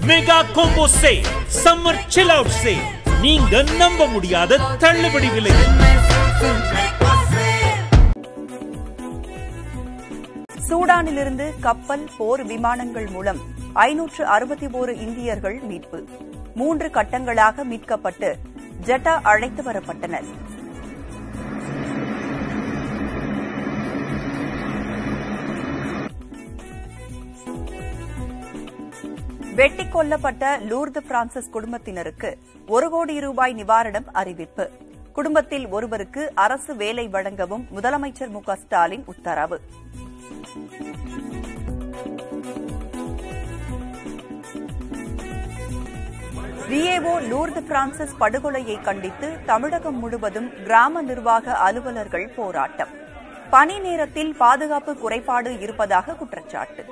mega combo சே summer chill out சே நீங்க நம்ப முடியாத தள்ளுபடி விலை சூடானிலிருந்து கப்பல் போர் விமானங்கள் மூலம் ஐநூற்று அறுபத்தி ஓரு இந்தியர்கள் மீட்பு மூன்று கட்டங்களாக மீட்கப்பட்டு ஜட்டா அழைத்து வரப்பட்டனர் வெட்டிக் கொல்லப்பட்ட லூர்து பிரான்சிஸ் குடும்பத்தினருக்கு ஒரு கோடி ரூபாய் நிவாரணம் அறிவிப்பு குடும்பத்தில் ஒருவருக்கு அரசு வேலை வழங்கவும் முதலமைச்சர் மு க ஸ்டாலின் உத்தரவு விஏஓ லூர்து பிரான்சிஸ் படுகொலையை கண்டித்து தமிழகம் முழுவதும் கிராம நிர்வாக அலுவலர்கள் போராட்டம் பணி நேரத்தில் பாதுகாப்பு குறைபாடு இருப்பதாக குற்றச்சாட்டு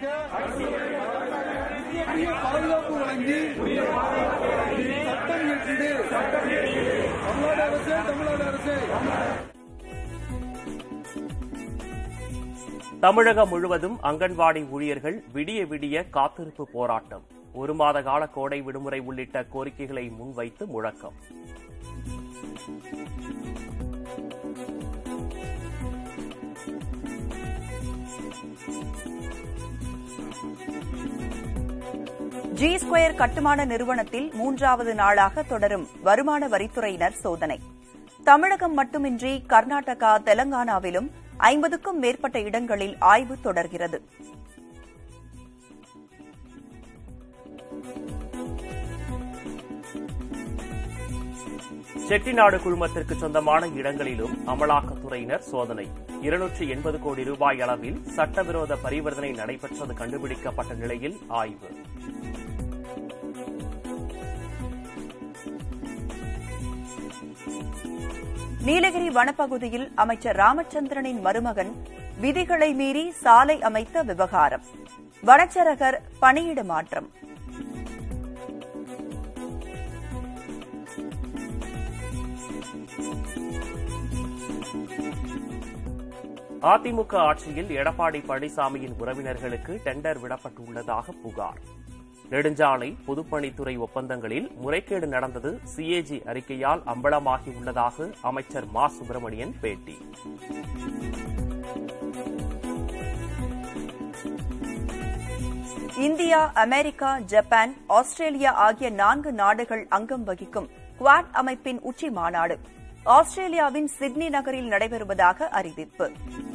பாதுகாப்பு வழங்கி சட்டம் இயற்றிடு தமிழ்நாடு அரசு தமிழ்நாடு அரசு தமிழகம் முழுவதும் அங்கன்வாடி ஊழியர்கள் விடிய விடிய காத்திருப்பு போராட்டம் ஒரு மாத கால கோடை விடுமுறை உள்ளிட்ட கோரிக்கைகளை முன்வைத்து முழக்கம் ஜி ஸ்கொயர் கட்டுமான நிறுவனத்தில் மூன்றாவது நாளாக தொடரும் வருமான வரித்துறையினர் சோதனை தமிழகம் மட்டுமின்றி கர்நாடகா தெலங்கானாவிலும் ஐம்பதுக்கும் மேற்பட்ட இடங்களில் ஆய்வு தொடர்கிறது செட்டிநாடு குழுமத்திற்கு சொந்தமான இடங்களிலும் அமலாக்கத்துறையினர் சோதனை இருநூற்றி எண்பது கோடி ரூபாய் அளவில் சட்டவிரோத பரிவர்த்தனை நடைபெற்றது கண்டுபிடிக்கப்பட்ட நிலையில் ஆய்வு நீலகிரி வனப்பகுதியில் அமைச்சர் ராமச்சந்திரனின் மருமகன் விதிகளை மீறி சாலை அமைத்த விவகாரம் வனச்சரகர் பணியிட மாற்றம் அதிமுக ஆட்சியில் எடப்பாடி பழனிசாமியின் உறவினர்களுக்கு டெண்டர் விடப்பட்டுள்ளதாக புகார் நெடுஞ்சாலை பொதுப்பணித்துறை ஒப்பந்தங்களில் முறைகேடு நடந்தது சிஏஜி அறிக்கையால் அம்பலமாகியுள்ளதாக அமைச்சர் மா சுப்பிரமணியன் பேட்டி இந்தியா அமெரிக்கா ஜப்பான் ஆஸ்திரேலியா ஆகிய நான்கு நாடுகள் அங்கம் வகிக்கும் குவாட் அமைப்பின் உச்சி மாநாடு ஆஸ்திரேலியாவின் சிட்னி நகரில் நடைபெறுவதாக அறிவிப்பு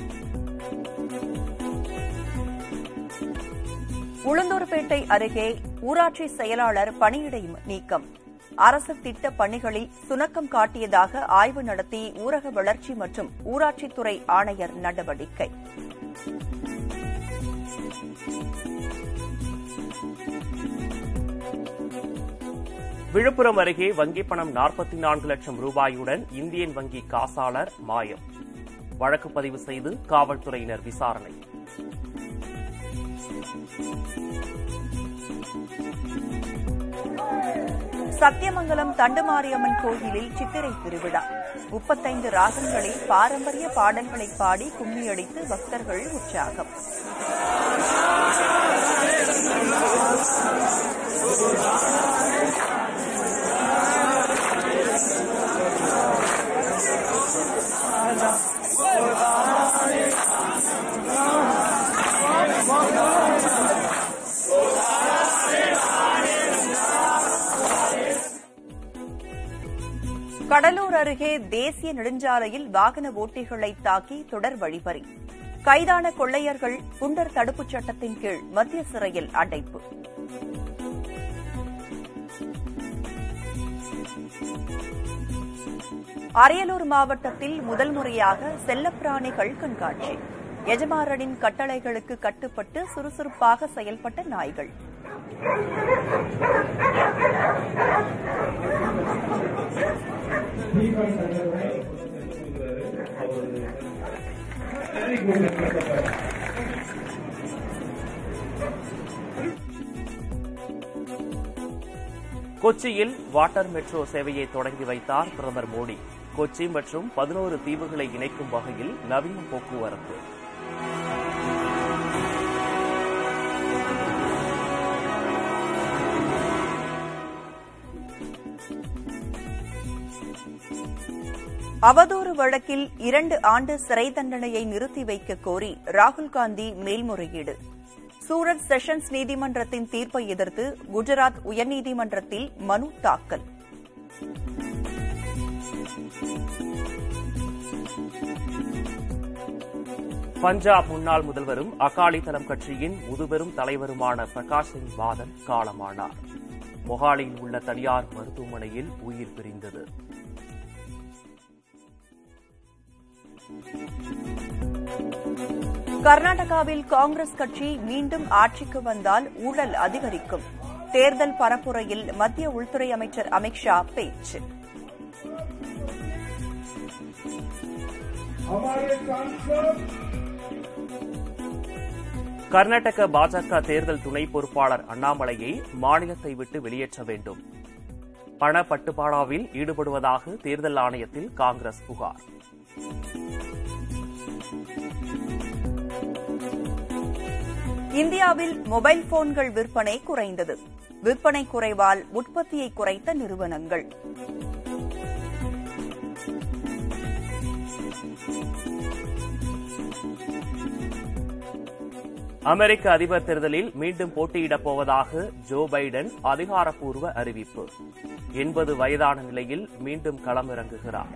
உளுந்தூர்பேட்டை அருகே ஊராட்சி செயலாளர் பணியிடை நீக்கம் அரசு திட்ட பணிகளில் சுணக்கம் காட்டியதாக ஆய்வு நடத்தி ஊரக வளர்ச்சி மற்றும் ஊராட்சித்துறை ஆணையர் நடவடிக்கை விழுப்புரம் அருகே வங்கிப் பணம் நாற்பத்தி நான்கு லட்சம் ரூபாயுடன் இந்தியன் வங்கி காசாளர் மாயம் வழக்கு பதிவு செய்து காவல்துறையினர் விசாரணை சத்தியமங்கலம் தண்டுமாரியம்மன் கோயிலில் சித்திரை திருவிழா முப்பத்தைந்து ராகங்களில் பாரம்பரிய பாடல்களை பாடி கும்மியடித்து பக்தர்கள் உற்சாகம் கடலூர் அருகே தேசிய நெடுஞ்சாலையில் வாகன ஓட்டிகளை தாக்கி தொடர் வழிபறி கைதான கொள்ளையர்கள் குண்டர் தடுப்புச் சட்டத்தின் கீழ் மத்திய சிறையில் அடைப்பு அரியலூர் மாவட்டத்தில் முதல் முறையாக செல்லப்பிராணிகள் கண்காட்சி எஜமானரின் கட்டளைகளுக்கு கட்டுப்பட்டு சுறுசுறுப்பாக செயல்பட்ட நாய்கள் கொச்சியில் வாட்டர் மெட்ரோ சேவையை தொடங்கி வைத்தார் பிரதமர் மோடி கொச்சி மற்றும் பதினோரு தீவுகளை இணைக்கும் வகையில் நவீன போக்குவரத்து அவதூறு வழக்கில் இரண்டு ஆண்டு சிறை தண்டனையை நிறுத்தி வைக்க கோரி ராகுல் காந்தி மேல்முறையீடு சூரத் செஷன்ஸ் நீதிமன்றத்தின் தீர்ப்பை எதிர்த்து குஜராத் உயர்நீதிமன்றத்தில் மனு தாக்கல் பஞ்சாப் முன்னாள் முதல்வரும் அகாலிதளம் கட்சியின் முதுபெரும் தலைவருமான பிரகாஷ் சிங் பாதல் காலமானார் மொஹாலியில் உள்ள தனியார் மருத்துவமனையில் உயிர் பிரிந்தது கர்நாடகாவில் காங்கிரஸ் கட்சி மீண்டும் ஆட்சிக்கு வந்தால் ஊழல் அதிகரிக்கும் தேர்தல் பரப்புரையில் மத்திய உள்துறை அமைச்சர் அமித்ஷா பேச்சு हमारे सांसद கர்நாடக பாஜக தேர்தல் துணை பொறுப்பாளர் அண்ணாமலையை மாநிலத்தை விட்டு வெளியேற்ற வேண்டும் பண பட்டுப்பாடாவில் ஈடுபடுவதாக தேர்தல் ஆணையத்தில் காங்கிரஸ் புகார் இந்தியாவில் மொபைல் போன்கள் விற்பனை குறைந்தது விற்பனை குறைவால் உற்பத்தியை குறைத்த நிறுவனங்கள் அமெரிக்க அதிபர் தேர்தலில் மீண்டும் போட்டியிடப் போவதாக ஜோ பைடன் அதிகாரப்பூர்வ அறிவிப்பு எண்பது வயதான நிலையில் மீண்டும் களமிறங்குகிறார்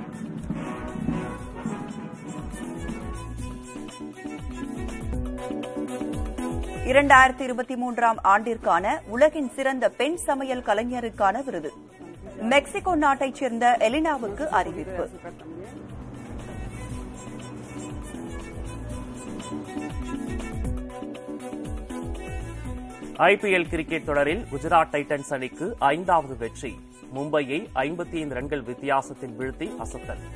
இரண்டாயிரத்தி இருபத்தி மூன்றாம் ஆண்டிற்கான உலகின் சிறந்த பெண் சமையல் கலைஞருக்கான விருது மெக்சிகோ நாட்டைச் சேர்ந்த எலினாவுக்கு அறிவிப்பு ஐபிஎல் கிரிக்கெட் தொடரில் குஜராத் டைட்டன்ஸ் அணிக்கு ஐந்தாவது வெற்றி மும்பையை ஐம்பத்தி ஐந்து ரன்கள் வித்தியாசத்தில் வீழ்த்தி அசத்தல்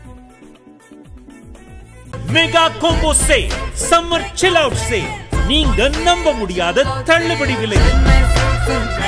மெகா கோம்போ சே சம்மர் சில் அவுட் சே நீங்க நம்ப முடியாத தள்ளுபடி விலை